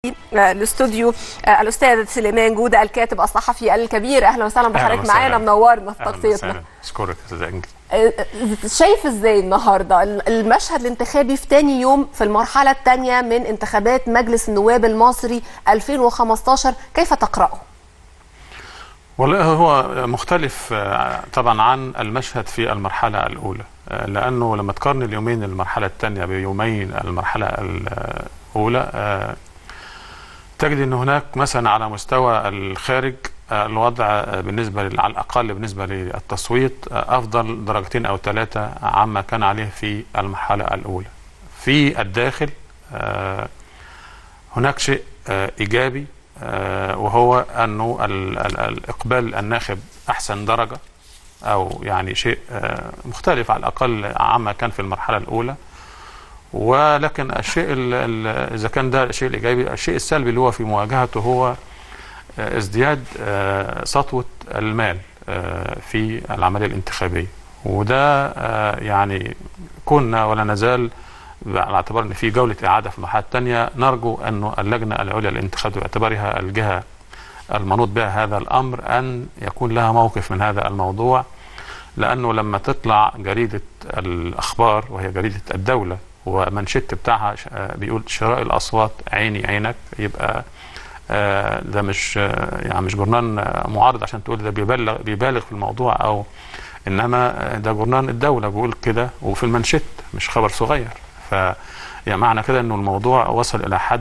الاستوديو الاستاذ سليمان جوده الكاتب الصحفي الكبير اهلا وسهلا بحضرتك وسهلا. معانا منورنا في أهلاً تغطيتنا وسهلاً. اشكرك يا استاذ انجل شايف ازاي النهارده المشهد الانتخابي في تاني يوم في المرحله الثانيه من انتخابات مجلس النواب المصري 2015 كيف تقراه والله هو مختلف آه، طبعا عن المشهد في المرحلة الأولى آه، لأنه لما تقارن اليومين المرحلة الثانية بيومين المرحلة الأولى آه، تجد أن هناك مثلا على مستوى الخارج آه، الوضع آه، بالنسبة لل- على الأقل بالنسبة للتصويت آه، أفضل درجتين أو ثلاثة عما كان عليه في المرحلة الأولى في الداخل آه، هناك شيء آه، إيجابي آه، وهو أنه ال- ال- الإقبال الناخب أحسن درجة أو يعني شيء آه، مختلف على الأقل عما كان في المرحلة الأولى ولكن الشيء ال- ال- إذا كان ده الشيء الإيجابي الشيء السلبي اللي هو في مواجهته هو آه، ازدياد آه، سطوة المال آه، في العملية الانتخابية وده آه، يعني كنا ولا نزال على اعتبار ان في جوله اعاده في المرحله الثانيه نرجو انه اللجنه العليا للانتخابات باعتبارها الجهه المنوط بها هذا الامر ان يكون لها موقف من هذا الموضوع لانه لما تطلع جريده الاخبار وهي جريده الدوله ومنشط بتاعها ش- آه، بيقول شراء الاصوات عيني عينك يبقى آه، ده مش آه، يعني مش جورنان آه، معارض عشان تقول ده بيبالغ بيبالغ في الموضوع او انما آه، ده جورنان الدوله بيقول كده وفي المنشط مش خبر صغير ف يعني معنى كده انه الموضوع وصل الى حد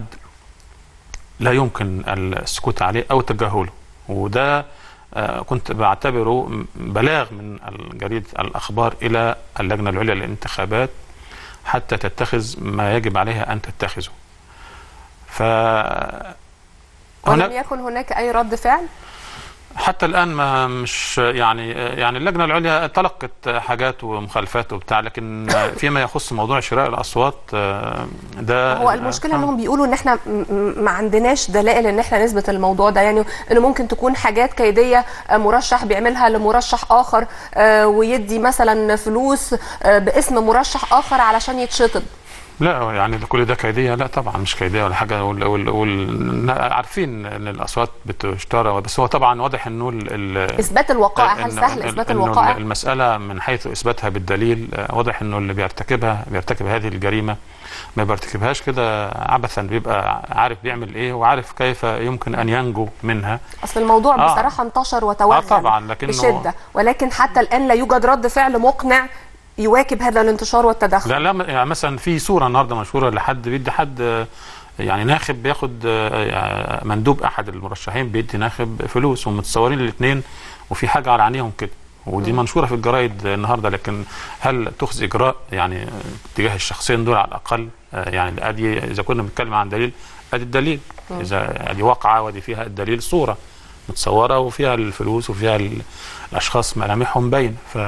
لا يمكن السكوت عليه او تجاهله وده آه، كنت بعتبره م- بلاغ من جريده الاخبار الى اللجنه العليا للانتخابات حتى تتخذ ما يجب عليها ان تتخذه. ف ولم هناك يكن هناك اي رد فعل حتى الان ما مش يعني يعني اللجنه العليا تلقت حاجات ومخالفات وبتاع لكن فيما يخص موضوع شراء الاصوات آه، ده هو المشكله آه. انهم بيقولوا ان احنا م- م- ما عندناش دلائل ان احنا نثبت الموضوع ده يعني انه ممكن تكون حاجات كيديه آه، مرشح بيعملها لمرشح اخر آه، ويدي مثلا فلوس آه، باسم مرشح اخر علشان يتشطب لا يعني كل ده كيديه لا طبعا مش كيديه ولا حاجه وال وال وال عارفين ان الاصوات بتشترى بس هو طبعا واضح انه ال ال اثبات الوقائع هل إن- سهل إن- اثبات إنه الوقائع المساله من حيث اثباتها بالدليل آه، واضح انه اللي بيرتكبها بيرتكب هذه الجريمه ما بيرتكبهاش كده عبثا بيبقى عارف بيعمل ايه وعارف كيف يمكن ان ينجو منها اصل الموضوع آه. بصراحه انتشر وتوغل اه طبعا لكنه بشده ولكن حتى الان لا يوجد رد فعل مقنع يواكب هذا الانتشار والتدخل لا لا يعني مثلا في صوره النهارده مشهوره لحد بيدي حد آه، يعني ناخب بياخد آه، مندوب احد المرشحين بيدي ناخب فلوس ومتصورين الاثنين وفي حاجه على عينيهم كده ودي منشوره في الجرايد النهارده لكن هل تخذ اجراء يعني آه، تجاه الشخصين دول على الاقل آه، يعني ادي اذا كنا بنتكلم عن دليل ادي الدليل اذا ادي واقعه ودي فيها الدليل صوره متصوره وفيها الفلوس وفيها ال- الاشخاص ملامحهم باينه ف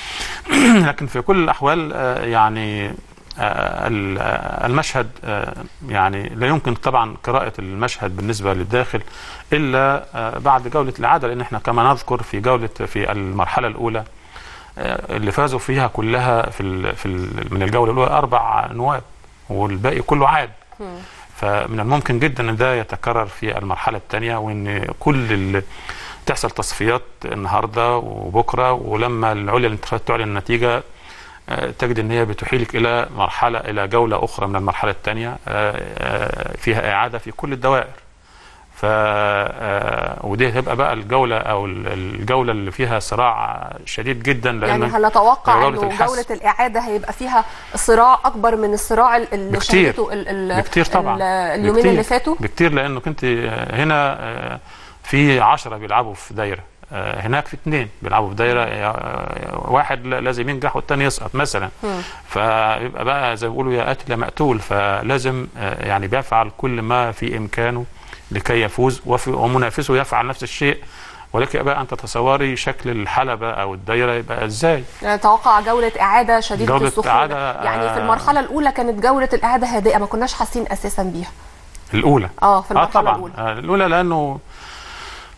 لكن في كل الاحوال آه، يعني آه، ال- آه، المشهد آه، يعني لا يمكن طبعا قراءة المشهد بالنسبة للداخل إلا آه، بعد جولة الإعادة لأن احنا كما نذكر في جولة في المرحلة الأولى آه، اللي فازوا فيها كلها في ال في ال من الجولة الأولى أربع نواب والباقي كله عاد فمن الممكن جدا ان ده يتكرر في المرحله الثانيه وان كل ال- تحصل تصفيات النهارده وبكره ولما العليا للانتخابات تعلن النتيجه آه، تجد ان هي بتحيلك الى مرحله الى جوله اخرى من المرحله الثانيه فيها اعاده في كل الدوائر ف آه، ودي هتبقى بقى الجوله او ال- الجوله اللي فيها صراع شديد جدا لان يعني هل نتوقع جولة انه الحسم. جوله الاعاده هيبقى فيها صراع اكبر من الصراع اللي بكتير. شهدته ال- ال- بكتير طبعا ال- اليومين بكتير. اللي فاتوا بكتير لانه كنت هنا آه، في عشرة بيلعبوا في دايره آه، هناك في اثنين بيلعبوا في دايره آه، واحد ل- لازم ينجح والتاني يسقط مثلا فيبقى بقى زي ما بيقولوا يا قاتل يا مقتول فلازم آه، يعني بيفعل كل ما في امكانه لكي يفوز وفي- ومنافسه يفعل نفس الشيء ولكن بقى ان تتصوري شكل الحلبه او الدايره يبقى ازاي نتوقع جولة إعادة شديدة جولة السخونة إعادة، يعني في آه. المرحلة الأولى كانت جولة الإعادة هادئة ما كناش حاسين أساسا بيها الاولى اه في اه المرحلة طبعا الأولى آه، الاولى لانه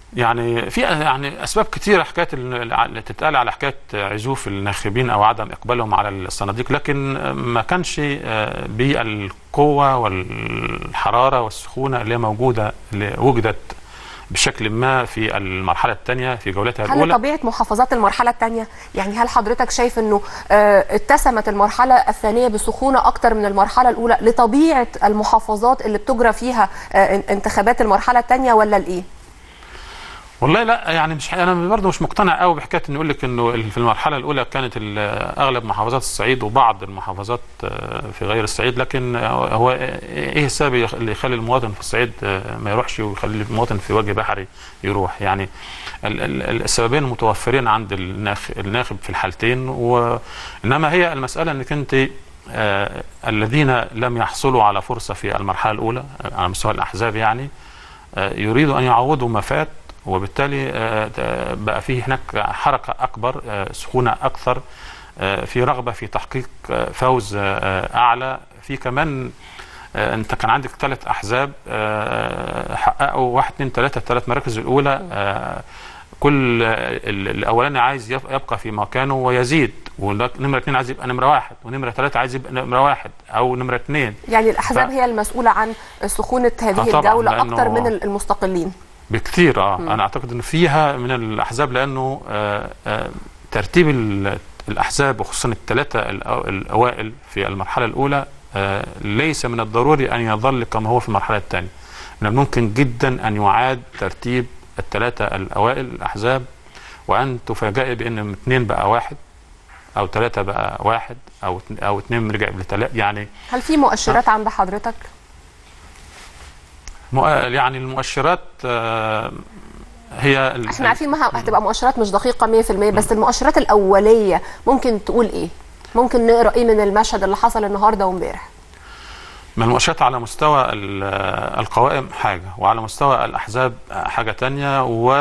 يعني في يعني اسباب كثيره حكايه ال- اللي تتقال على حكايه عزوف الناخبين او عدم اقبالهم على الصناديق لكن ما كانش آه، بالقوه والحراره والسخونه اللي هي موجوده اللي وجدت بشكل ما في المرحله الثانيه في جولتها هل الاولى طبيعه محافظات المرحله الثانيه يعني هل حضرتك شايف انه آه، اتسمت المرحله الثانيه بسخونه اكتر من المرحله الاولى لطبيعه المحافظات اللي بتجرى فيها آه، ان- انتخابات المرحله الثانيه ولا الايه والله لا يعني مش انا برضه مش مقتنع قوي بحكايه انه يقول لك انه ال- في المرحله الاولى كانت ال- اغلب محافظات الصعيد وبعض المحافظات آه، في غير الصعيد لكن آه، هو ايه السبب يخ- اللي يخلي المواطن في الصعيد آه، ما يروحش ويخلي المواطن في وجه بحري يروح يعني ال- ال- السببين متوفرين عند الناخ- الناخب في الحالتين وانما هي المساله انك انت آه، الذين لم يحصلوا على فرصه في المرحله الاولى آه، على مستوى الاحزاب يعني آه، يريدوا ان يعوضوا ما فات وبالتالي آه، آه، بقى في هناك حركه اكبر آه، سخونه اكثر آه، في رغبه في تحقيق آه، فوز آه، آه، اعلى في كمان آه، انت كان عندك ثلاث احزاب آه، حققوا واحد اثنين ثلاثه الثلاث مراكز الاولى آه، كل آه، ال- الاولاني عايز يف- يبقى في مكانه ويزيد ونمره اثنين عايز يبقى نمره واحد ونمره ثلاثه عايز يبقى نمره واحد او نمره اثنين يعني الاحزاب ف- هي المسؤوله عن سخونه هذه آه طبعاً، الجوله لأنه- اكتر من المستقلين بكثير اه انا اعتقد ان فيها من الاحزاب لانه آه آه ترتيب ال- الاحزاب وخصوصا الثلاثه الأو- الاوائل في المرحله الاولى آه ليس من الضروري ان يظل كما هو في المرحله الثانيه من الممكن جدا ان يعاد ترتيب الثلاثه الاوائل الاحزاب وان تفاجئ بان اثنين بقى واحد او ثلاثه بقى واحد او اتن- او اثنين رجع لثلاثه يعني هل في مؤشرات عند حضرتك مؤ- يعني المؤشرات آه هي ال- احنا عارفين ما هتبقى مؤشرات مش دقيقه 100% بس المؤشرات الاوليه ممكن تقول ايه ممكن نقرا ايه من المشهد اللي حصل النهارده وامبارح من المؤشرات على مستوى ال- القوائم حاجة وعلى مستوى الأحزاب حاجة تانية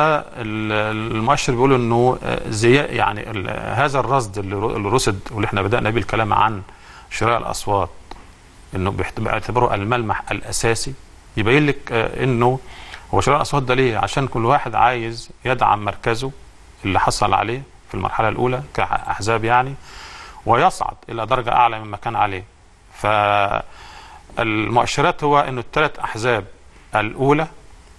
والمؤشر بيقول أنه زي يعني ال- هذا الرصد اللي رو- اللي رصد واللي احنا بدأنا به الكلام عن شراء الأصوات أنه بيحت- بيعتبره الملمح الأساسي يبين لك آه، أنه هو شراء الأصوات ده ليه؟ عشان كل واحد عايز يدعم مركزه اللي حصل عليه في المرحلة الأولى كأحزاب يعني ويصعد إلى درجة أعلى مما كان عليه ف المؤشرات هو انه الثلاث احزاب الاولى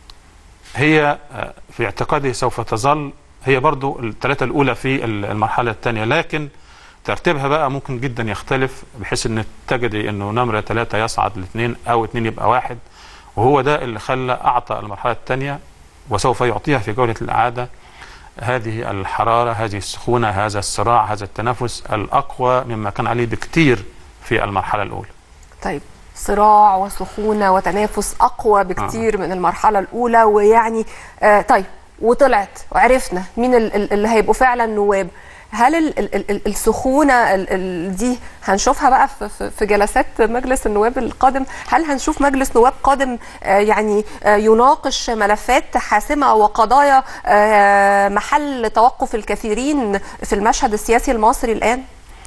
هي آه، في اعتقادي سوف تظل هي برضو الثلاثه الاولى في ال- المرحله الثانيه لكن ترتيبها بقى ممكن جدا يختلف بحيث ان تجدي انه نمره ثلاثه يصعد لاثنين او اثنين يبقى واحد وهو ده اللي خلى اعطى المرحله الثانيه وسوف يعطيها في جوله الاعاده هذه الحراره هذه السخونه هذا الصراع هذا التنافس الاقوى مما كان عليه بكثير في المرحله الاولى طيب صراع وسخونه وتنافس اقوى بكتير من المرحله الاولى ويعني آه طيب وطلعت وعرفنا مين ال- ال- اللي هيبقوا فعلا نواب هل ال ال ال ال- السخونه ال ال دي هنشوفها بقى في, في, في جلسات مجلس النواب القادم هل هنشوف مجلس نواب قادم آه يعني آه يناقش ملفات حاسمه وقضايا آه محل توقف الكثيرين في المشهد السياسي المصري الان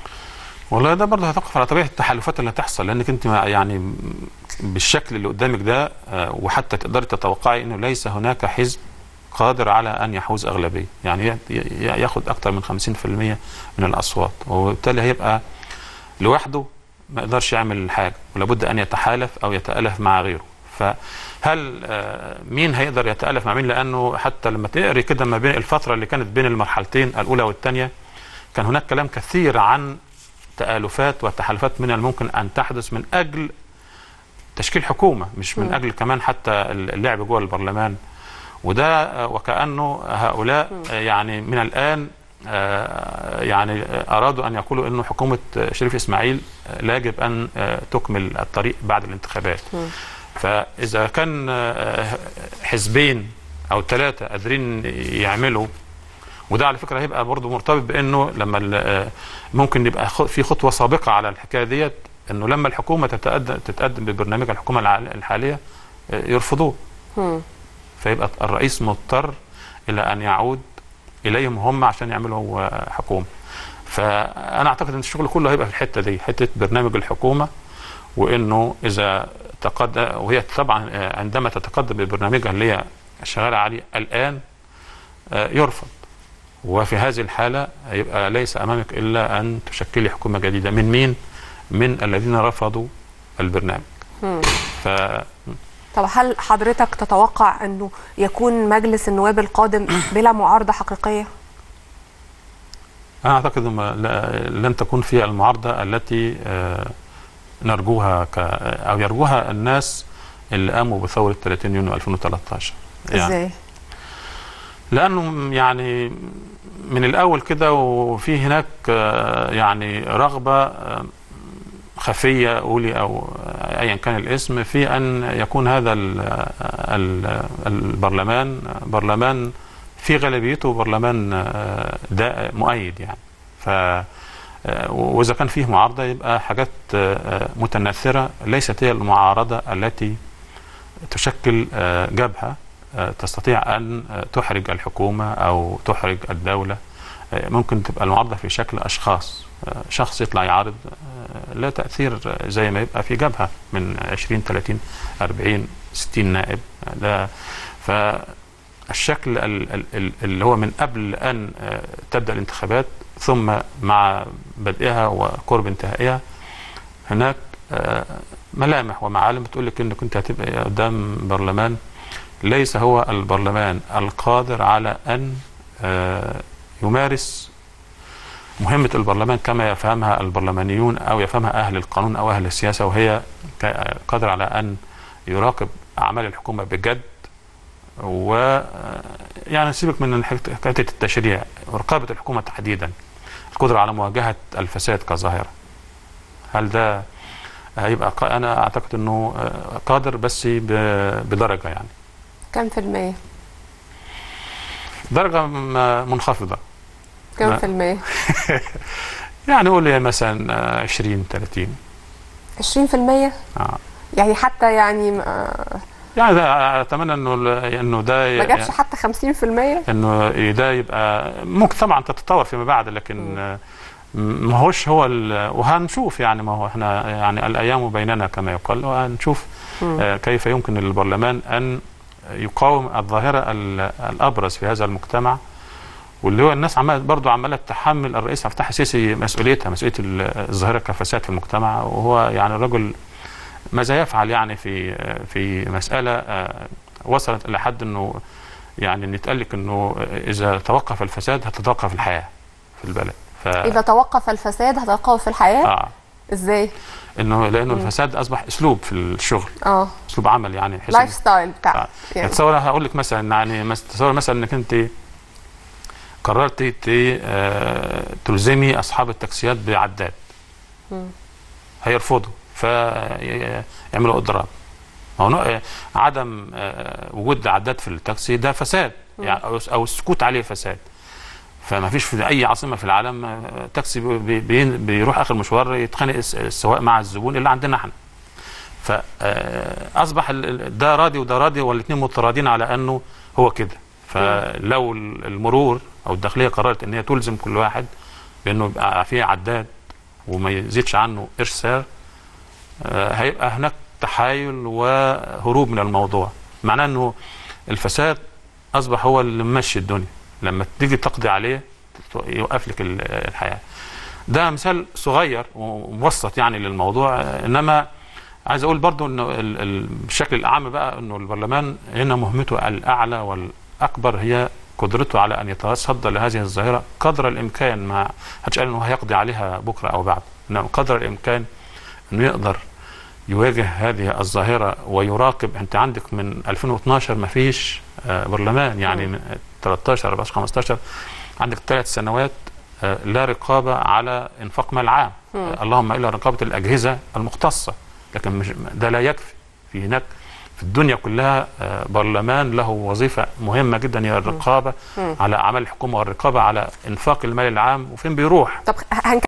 والله ده برضه هتقف على طبيعه التحالفات اللي هتحصل لانك انت ما- يعني بالشكل اللي قدامك ده آه، وحتى تقدري تتوقعي انه ليس هناك حزب قادر على ان يحوز اغلبيه يعني ي- ي- ياخد اكثر من 50% من الاصوات وبالتالي هيبقى لوحده ما يقدرش يعمل حاجه ولابد ان يتحالف او يتالف مع غيره فهل آه، مين هيقدر يتالف مع مين لانه حتى لما تقري كده ما بين الفتره اللي كانت بين المرحلتين الاولى والثانيه كان هناك كلام كثير عن تآلفات وتحالفات من الممكن أن تحدث من أجل تشكيل حكومة مش من مم. أجل كمان حتى اللعب جوه البرلمان وده آه، وكأنه هؤلاء آه، يعني من الآن آه، يعني آه، أرادوا أن يقولوا أنه حكومة آه، شريف إسماعيل آه، لا يجب أن آه، تكمل الطريق بعد الانتخابات مم. فإذا كان آه، حزبين أو ثلاثة قادرين يعملوا وده على فكره هيبقى برضه مرتبط بانه لما ال- آه، ممكن يبقى خ- في خطوه سابقه على الحكايه ديت انه لما الحكومه تتقدم تتقدم ببرنامج الحكومه الع- الحاليه آه، يرفضوه مم. فيبقى الرئيس مضطر الى ان يعود اليهم هم عشان يعملوا آه، حكومه فانا اعتقد ان الشغل كله هيبقى في الحته دي حته برنامج الحكومه وانه اذا تقدم وهي طبعا آه، عندما تتقدم ببرنامجها اللي هي شغاله عليه الان آه، يرفض وفي هذه الحالة يبقى ليس أمامك إلا أن تشكلي حكومة جديدة من مين؟ من الذين رفضوا البرنامج ف طب هل حضرتك تتوقع انه يكون مجلس النواب القادم بلا معارضه حقيقيه؟ أنا أعتقد ما- لا- لن تكون في المعارضة التي آه، نرجوها ك أو يرجوها الناس اللي قاموا بثورة 30 يونيو 2013 ازاي؟ لانه يعني من الاول كده وفي هناك آه، يعني رغبه آه، خفيه قولي او آه، ايا كان الاسم في ان يكون هذا ال- ال- البرلمان برلمان في غالبيته برلمان آه، دا مؤيد يعني ف آه، واذا كان فيه معارضه يبقى حاجات آه، متناثره ليست هي المعارضه التي تشكل آه، جبهه آه، تستطيع ان آه، تحرج الحكومه او تحرج الدوله آه، ممكن تبقى المعارضه في شكل اشخاص آه، شخص يطلع يعارض آه، لا تاثير آه، زي ما يبقى في جبهه من 20 30 40 60 نائب آه، ده فالشكل ال- ال- ال- اللي هو من قبل ان آه، تبدا الانتخابات ثم مع بدئها وقرب انتهائها هناك آه، ملامح ومعالم بتقول لك انك انت هتبقى قدام برلمان ليس هو البرلمان القادر على ان آه، يمارس مهمة البرلمان كما يفهمها البرلمانيون أو يفهمها أهل القانون أو أهل السياسة وهي ك- قادر على أن يراقب أعمال الحكومة بجد و آه، يعني سيبك من حكاية حكاية التشريع رقابة الحكومة تحديدا القدرة على مواجهة الفساد كظاهرة هل ده هيبقى قا- أنا أعتقد أنه آه، قادر بس ب- بدرجة يعني كم في المية؟ درجة م- منخفضة كم لا. في المية؟ يعني قول مثلا آه، 20 30 20 في المية؟ آه. يعني حتى يعني ما يعني ده اتمنى انه ال- انه ده ما جابش حتى 50 في المية؟ انه ده يبقى ممكن طبعا تتطور فيما بعد لكن آه، ما هوش هو ال- وهنشوف يعني ما هو احنا يعني الايام بيننا كما يقال وهنشوف آه، كيف يمكن للبرلمان ان يقاوم الظاهره ال- الابرز في هذا المجتمع واللي هو الناس عماله برضه عماله تحمل الرئيس عبد الفتاح السيسي مسؤوليتها مسؤوليه ال- الظاهره كفساد في المجتمع وهو يعني رجل ماذا يفعل يعني في في مساله آه، وصلت الى حد انه يعني ان يتقال لك انه اذا توقف الفساد هتتوقف الحياه في البلد ف إذا توقف الفساد هتوقف في الحياة؟ اه إزاي؟ انه لانه الفساد اصبح اسلوب في الشغل اه اسلوب عمل يعني بحيث لايف إن- ستايل بتاعك آه. يعني تصور هقول لك مثلا يعني مس- تصور مثلا انك انت قررت ت- آه، تلزمي اصحاب التاكسيات بعداد هيرفضوا فيعملوا اضراب ما هو نوع- عدم آه، وجود عداد في التاكسي ده فساد يعني او أو السكوت عليه فساد فما فيش في اي عاصمه في العالم آه، تاكسي بي- بي- بيروح اخر مشوار يتخانق الس- السواق مع الزبون الا عندنا احنا فاصبح ده راضي وده راضي والاثنين متراضين على انه هو كده فلو ال- المرور او الداخليه قررت ان هي تلزم كل واحد بانه يبقى فيه عداد وما يزيدش عنه قرش سعر آه، هيبقى هناك تحايل وهروب من الموضوع معناه انه الفساد اصبح هو اللي ممشي الدنيا لما تيجي تقضي عليه يوقف لك ال- الحياه ده مثال صغير ومبسط يعني للموضوع آه، انما عايز اقول برضو انه ال- ال- بالشكل الاعم بقى انه البرلمان هنا مهمته الاعلى والاكبر هي قدرته على ان يتصدى لهذه الظاهره قدر الامكان ما حدش قال انه هيقضي عليها بكره او بعد انما قدر الامكان انه يقدر يواجه هذه الظاهره ويراقب انت عندك من 2012 ما فيش آه، برلمان يعني من 13 14 15 عندك ثلاث سنوات آه، لا رقابه على انفاق مال عام آه، اللهم الا رقابه الاجهزه المختصه لكن مش ده لا يكفي في هناك في الدنيا كلها آه، برلمان له وظيفه مهمه جدا هي الرقابه على اعمال الحكومه والرقابه على انفاق المال العام وفين بيروح طب هنك